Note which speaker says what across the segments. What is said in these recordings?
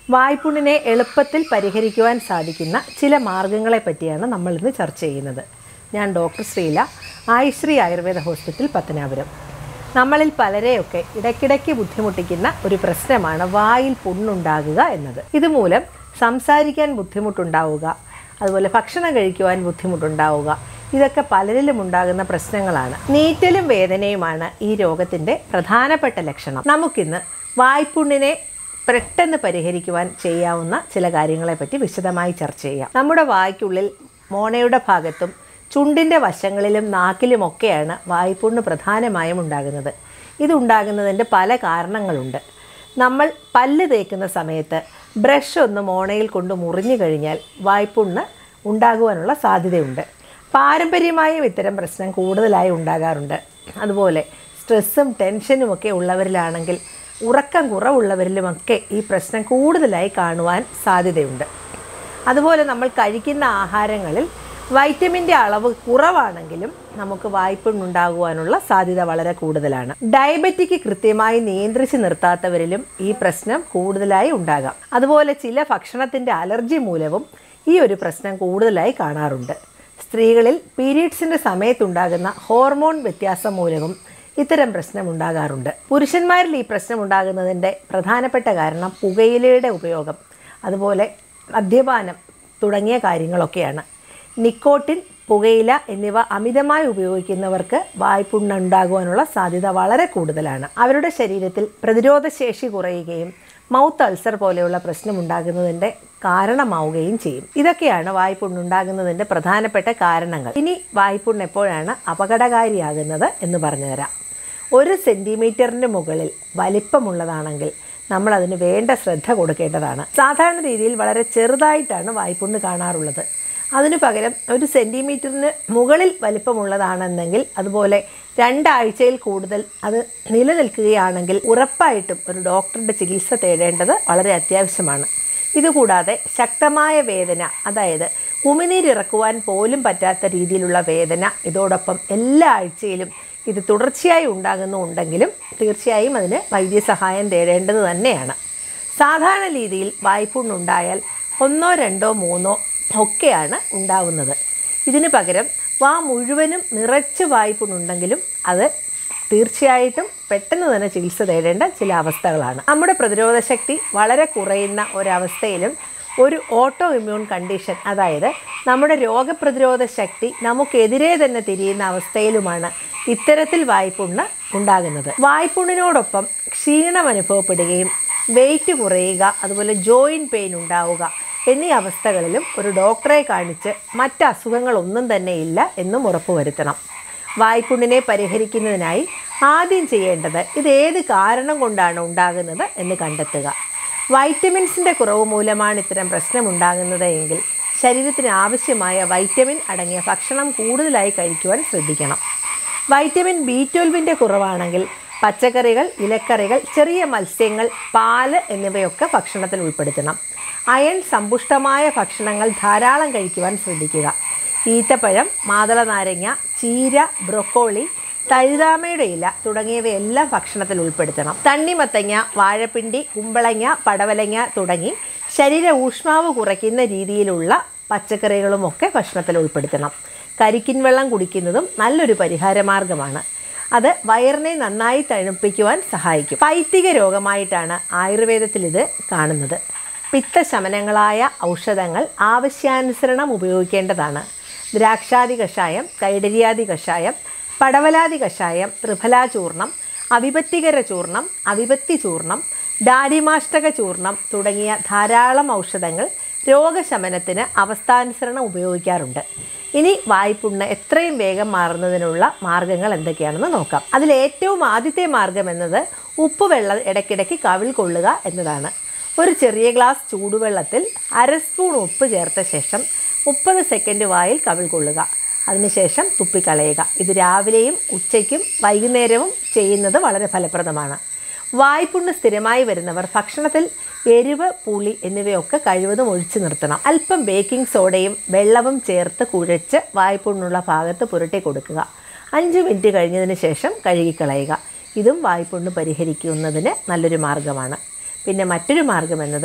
Speaker 1: വായ്പുണ്ണിനെ എളുപ്പത്തിൽ പരിഹരിക്കുവാൻ സാധിക്കുന്ന ചില മാർഗങ്ങളെ പറ്റിയാണ് നമ്മൾ ഇന്ന് ചർച്ച ചെയ്യുന്നത് ഞാൻ ഡോക്ടർ ശ്രീല ആയുശ്രീ ആയുർവേദ ഹോസ്പിറ്റൽ പത്തനാപുരം നമ്മളിൽ പലരെയൊക്കെ ഇടയ്ക്കിടയ്ക്ക് ബുദ്ധിമുട്ടിക്കുന്ന ഒരു പ്രശ്നമാണ് വായിൽ പുണ്ണുണ്ടാകുക എന്നത് ഇതുമൂലം സംസാരിക്കാൻ ബുദ്ധിമുട്ടുണ്ടാവുക അതുപോലെ ഭക്ഷണം കഴിക്കുവാൻ ബുദ്ധിമുട്ടുണ്ടാവുക ഇതൊക്കെ പലരിലും ഉണ്ടാകുന്ന പ്രശ്നങ്ങളാണ് നീറ്റലും വേദനയുമാണ് ഈ രോഗത്തിൻ്റെ പ്രധാനപ്പെട്ട ലക്ഷണം നമുക്കിന്ന് വായ്പുണ്ണിനെ പെട്ടെന്ന് പരിഹരിക്കുവാൻ ചെയ്യാവുന്ന ചില കാര്യങ്ങളെപ്പറ്റി വിശദമായി ചർച്ച ചെയ്യാം നമ്മുടെ വായ്ക്കുള്ളിൽ മോണയുടെ ഭാഗത്തും ചുണ്ടിൻ്റെ വശങ്ങളിലും നാക്കിലുമൊക്കെയാണ് വായ്പുണ്ണ് പ്രധാനമായും ഉണ്ടാകുന്നത് ഇതുണ്ടാകുന്നതിൻ്റെ പല കാരണങ്ങളുണ്ട് നമ്മൾ പല്ല് തേക്കുന്ന സമയത്ത് ബ്രഷ് ഒന്ന് മോണയിൽ കൊണ്ട് മുറിഞ്ഞു കഴിഞ്ഞാൽ വായ്പുണ്ണ് ഉണ്ടാകുവാനുള്ള സാധ്യതയുണ്ട് പാരമ്പര്യമായും ഇത്തരം പ്രശ്നം കൂടുതലായി ഉണ്ടാകാറുണ്ട് അതുപോലെ സ്ട്രെസ്സും ടെൻഷനും ഒക്കെ ഉള്ളവരിലാണെങ്കിൽ ഉറക്കം കുറവുള്ളവരിലുമൊക്കെ ഈ പ്രശ്നം കൂടുതലായി കാണുവാൻ സാധ്യതയുണ്ട് അതുപോലെ നമ്മൾ കഴിക്കുന്ന ആഹാരങ്ങളിൽ വൈറ്റമിൻ്റെ അളവ് കുറവാണെങ്കിലും നമുക്ക് വായ്പുണ്ണുണ്ടാകുവാനുള്ള സാധ്യത വളരെ കൂടുതലാണ് ഡയബറ്റിക് കൃത്യമായി നിയന്ത്രിച്ച് നിർത്താത്തവരിലും ഈ പ്രശ്നം കൂടുതലായി ഉണ്ടാകാം അതുപോലെ ചില ഭക്ഷണത്തിൻ്റെ അലർജി മൂലവും ഈ ഒരു പ്രശ്നം കൂടുതലായി കാണാറുണ്ട് സ്ത്രീകളിൽ പീരീഡ്സിൻ്റെ സമയത്തുണ്ടാകുന്ന ഹോർമോൺ വ്യത്യാസം മൂലവും ഇത്തരം പ്രശ്നം ഉണ്ടാകാറുണ്ട് പുരുഷന്മാരിൽ ഈ പ്രശ്നം ഉണ്ടാകുന്നതിൻ്റെ പ്രധാനപ്പെട്ട കാരണം പുകയിലയുടെ ഉപയോഗം അതുപോലെ മദ്യപാനം തുടങ്ങിയ കാര്യങ്ങളൊക്കെയാണ് നിക്കോട്ടിൻ പുകയില എന്നിവ അമിതമായി ഉപയോഗിക്കുന്നവർക്ക് വായ്പുണ്ണുണ്ടാകുവാനുള്ള സാധ്യത വളരെ കൂടുതലാണ് അവരുടെ ശരീരത്തിൽ പ്രതിരോധ ശേഷി കുറയുകയും മൗത്ത് അൾസർ പോലെയുള്ള പ്രശ്നം ഉണ്ടാകുന്നതിൻ്റെ കാരണമാവുകയും ചെയ്യും ഇതൊക്കെയാണ് വായ്പുണ്ണുണ്ടാകുന്നതിൻ്റെ പ്രധാനപ്പെട്ട കാരണങ്ങൾ ഇനി വായ്പുണ്ണ് എപ്പോഴാണ് അപകടകാരിയാകുന്നത് എന്ന് പറഞ്ഞുതരാം ഒരു സെൻറ്റിമീറ്ററിന് മുകളിൽ വലിപ്പമുള്ളതാണെങ്കിൽ നമ്മൾ അതിന് വേണ്ട ശ്രദ്ധ കൊടുക്കേണ്ടതാണ് സാധാരണ രീതിയിൽ വളരെ ചെറുതായിട്ടാണ് വായ്പുണ്ണ് കാണാറുള്ളത് അതിനു പകരം ഒരു സെൻറ്റിമീറ്ററിന് മുകളിൽ വലിപ്പമുള്ളതാണെന്നെങ്കിൽ അതുപോലെ രണ്ടാഴ്ചയിൽ കൂടുതൽ അത് നിലനിൽക്കുകയാണെങ്കിൽ ഉറപ്പായിട്ടും ഒരു ഡോക്ടറുടെ ചികിത്സ തേടേണ്ടത് വളരെ അത്യാവശ്യമാണ് ഇതുകൂടാതെ ശക്തമായ വേദന അതായത് ഉമിനീരിറക്കുവാൻ പോലും പറ്റാത്ത രീതിയിലുള്ള വേദന ഇതോടൊപ്പം എല്ലാ ആഴ്ചയിലും ഇത് തുടർച്ചയായി ഉണ്ടാകുന്നുണ്ടെങ്കിലും തീർച്ചയായും അതിന് വൈദ്യസഹായം തേടേണ്ടത് തന്നെയാണ് സാധാരണ രീതിയിൽ വായ്പുണ്ണുണ്ടായാൽ ഒന്നോ രണ്ടോ മൂന്നോ ഒക്കെയാണ് ഉണ്ടാവുന്നത് ഇതിന് പകരം വാ മുഴുവനും നിറച്ച് വായ്പുണ്ണുണ്ടെങ്കിലും അത് തീർച്ചയായിട്ടും പെട്ടെന്ന് തന്നെ ചികിത്സ തേടേണ്ട ചില അവസ്ഥകളാണ് നമ്മുടെ പ്രതിരോധ ശക്തി വളരെ കുറയുന്ന ഒരവസ്ഥയിലും ഒരു ഓട്ടോ ഇമ്മ്യൂൺ കണ്ടീഷൻ അതായത് നമ്മുടെ രോഗപ്രതിരോധ ശക്തി നമുക്കെതിരെ തന്നെ തിരിയുന്ന അവസ്ഥയിലുമാണ് ഇത്തരത്തിൽ വായ്പുണ്ണ് ഉണ്ടാകുന്നത് വായ്പുണ്ണിനോടൊപ്പം ക്ഷീണം അനുഭവപ്പെടുകയും വെയിറ്റ് കുറയുക അതുപോലെ ജോയിൻറ്റ് പെയിൻ ഉണ്ടാവുക എന്നീ അവസ്ഥകളിലും ഒരു ഡോക്ടറെ കാണിച്ച് മറ്റ് അസുഖങ്ങളൊന്നും തന്നെ ഇല്ല എന്നും ഉറപ്പുവരുത്തണം വായ്പുണ്ണിനെ പരിഹരിക്കുന്നതിനായി ആദ്യം ചെയ്യേണ്ടത് ഇത് ഏത് കാരണം കൊണ്ടാണ് ഉണ്ടാകുന്നത് എന്ന് കണ്ടെത്തുക വൈറ്റമിൻസിൻ്റെ കുറവ് മൂലമാണ് ഇത്തരം പ്രശ്നം ഉണ്ടാകുന്നത് എങ്കിൽ ശരീരത്തിന് ആവശ്യമായ വൈറ്റമിൻ അടങ്ങിയ ഭക്ഷണം കൂടുതലായി കഴിക്കുവാൻ ശ്രദ്ധിക്കണം വൈറ്റമിൻ ബി ട്വൽവിൻ്റെ കുറവാണെങ്കിൽ പച്ചക്കറികൾ ഇലക്കറികൾ ചെറിയ മത്സ്യങ്ങൾ പാല് എന്നിവയൊക്കെ ഭക്ഷണത്തിൽ ഉൾപ്പെടുത്തണം അയൺ സമ്പുഷ്ടമായ ഭക്ഷണങ്ങൾ ധാരാളം കഴിക്കുവാൻ ശ്രദ്ധിക്കുക ഈത്തപ്പഴം മാതള നാരങ്ങ ചീര ബ്രൊക്കോളി തഴുതാമയുടെ ഇല തുടങ്ങിയവയെല്ലാം ഭക്ഷണത്തിൽ ഉൾപ്പെടുത്തണം തണ്ണിമത്തങ്ങ വാഴപ്പിണ്ടി കുമ്പളങ്ങ പടവലങ്ങ തുടങ്ങി ശരീര ഊഷ്മാവ് കുറയ്ക്കുന്ന രീതിയിലുള്ള പച്ചക്കറികളുമൊക്കെ ഭക്ഷണത്തിൽ ഉൾപ്പെടുത്തണം കരിക്കിൻ വെള്ളം കുടിക്കുന്നതും നല്ലൊരു പരിഹാരമാർഗമാണ് അത് വയറിനെ നന്നായി തണുപ്പിക്കുവാൻ സഹായിക്കും പൈത്തിക രോഗമായിട്ടാണ് ആയുർവേദത്തിൽ ഇത് കാണുന്നത് പിത്തശമനങ്ങളായ ഔഷധങ്ങൾ ആവശ്യാനുസരണം ഉപയോഗിക്കേണ്ടതാണ് ദ്രാക്ഷാദി കഷായം കൈഡരിയാദി കഷായം പടവലാദി കഷായം ത്രിഫലാചൂർണം അവിപത്തികര ചൂർണം അവിപത്തി ചൂർണം ഡാഡിമാഷ്ടക ചൂർണം തുടങ്ങിയ ധാരാളം ഔഷധങ്ങൾ രോഗശമനത്തിന് അവസ്ഥാനുസരണം ഉപയോഗിക്കാറുണ്ട് ഇനി വായ്പുണ്ണ് എത്രയും വേഗം മാറുന്നതിനുള്ള മാർഗങ്ങൾ എന്തൊക്കെയാണെന്ന് നോക്കാം അതിൽ ഏറ്റവും ആദ്യത്തെ മാർഗം എന്നത് ഉപ്പുവെള്ളം ഇടയ്ക്കിടയ്ക്ക് കവിൾ കൊള്ളുക എന്നതാണ് ഒരു ചെറിയ ഗ്ലാസ് ചൂടുവെള്ളത്തിൽ അര സ്പൂൺ ഉപ്പ് ചേർത്ത ശേഷം മുപ്പത് സെക്കൻഡ് വായിൽ കവിൾ കൊള്ളുക അതിനുശേഷം തുപ്പിക്കളയുക ഇത് രാവിലെയും ഉച്ചയ്ക്കും വൈകുന്നേരവും ചെയ്യുന്നത് വളരെ ഫലപ്രദമാണ് വായ്പുണ്ണ് സ്ഥിരമായി വരുന്നവർ ഭക്ഷണത്തിൽ എരിവ് പുളി എന്നിവയൊക്കെ കഴിവതും ഒഴിച്ചു നിർത്തണം അല്പം ബേക്കിംഗ് സോഡയും വെള്ളവും ചേർത്ത് കുഴച്ച് വായ്പുണ്ണുള്ള ഭാഗത്ത് പുരട്ടി കൊടുക്കുക അഞ്ച് മിനിറ്റ് കഴിഞ്ഞതിന് ശേഷം കഴുകിക്കളയുക ഇതും വായ്പുണ്ണ് പരിഹരിക്കുന്നതിന് നല്ലൊരു മാർഗമാണ് പിന്നെ മറ്റൊരു മാർഗം എന്നത്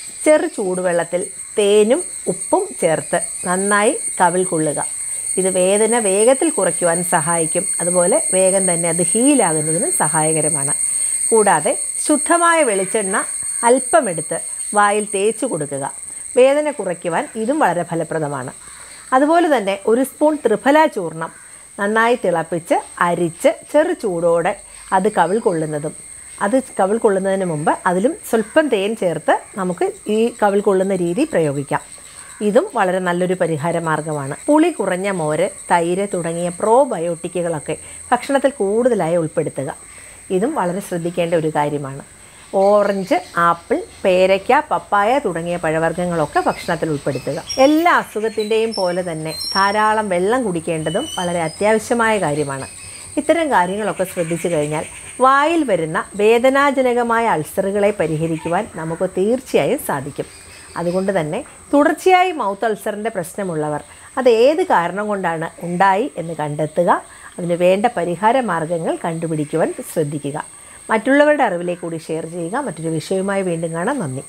Speaker 1: ചെറു ചൂടുവെള്ളത്തിൽ തേനും ഉപ്പും ചേർത്ത് നന്നായി കവിൾ കൊള്ളുക ഇത് വേദന വേഗത്തിൽ കുറയ്ക്കുവാൻ സഹായിക്കും അതുപോലെ വേഗം തന്നെ അത് ഹീലാകുന്നതിനും സഹായകരമാണ് കൂടാതെ ശുദ്ധമായ വെളിച്ചെണ്ണ അല്പമെടുത്ത് വായിൽ തേച്ച് കൊടുക്കുക വേദന കുറയ്ക്കുവാൻ ഇതും വളരെ ഫലപ്രദമാണ് അതുപോലെ തന്നെ ഒരു സ്പൂൺ ത്രിഫല ചൂർണം നന്നായി തിളപ്പിച്ച് അരിച്ച് ചെറു ചൂടോടെ അത് കവിൾ കൊള്ളുന്നതും അത് കവിൾ കൊള്ളുന്നതിന് മുമ്പ് അതിലും സ്വല്പം തേൻ ചേർത്ത് നമുക്ക് ഈ കവിൾ കൊള്ളുന്ന രീതി പ്രയോഗിക്കാം ഇതും വളരെ നല്ലൊരു പരിഹാര മാർഗമാണ് പുളി കുറഞ്ഞ മോര് തൈര് തുടങ്ങിയ പ്രോബയോട്ടിക്കുകളൊക്കെ ഭക്ഷണത്തിൽ കൂടുതലായി ഉൾപ്പെടുത്തുക ഇതും വളരെ ശ്രദ്ധിക്കേണ്ട ഒരു കാര്യമാണ് ഓറഞ്ച് ആപ്പിൾ പേരയ്ക്ക പപ്പായ തുടങ്ങിയ പഴവർഗ്ഗങ്ങളൊക്കെ ഭക്ഷണത്തിൽ ഉൾപ്പെടുത്തുക എല്ലാ അസുഖത്തിൻ്റെയും പോലെ തന്നെ ധാരാളം വെള്ളം കുടിക്കേണ്ടതും വളരെ അത്യാവശ്യമായ കാര്യമാണ് ഇത്തരം കാര്യങ്ങളൊക്കെ ശ്രദ്ധിച്ചു കഴിഞ്ഞാൽ വായിൽ വരുന്ന വേദനാജനകമായ അൾസറുകളെ പരിഹരിക്കുവാൻ നമുക്ക് തീർച്ചയായും സാധിക്കും അതുകൊണ്ട് തന്നെ തുടർച്ചയായി മൗത്ത് അൾസറിൻ്റെ പ്രശ്നമുള്ളവർ അത് ഏത് കാരണം കൊണ്ടാണ് ഉണ്ടായി എന്ന് കണ്ടെത്തുക അതിന് വേണ്ട പരിഹാര മാർഗങ്ങൾ കണ്ടുപിടിക്കുവാൻ ശ്രദ്ധിക്കുക മറ്റുള്ളവരുടെ അറിവിലേക്ക് കൂടി ഷെയർ ചെയ്യുക മറ്റൊരു വിഷയവുമായി വീണ്ടും കാണാം നന്ദി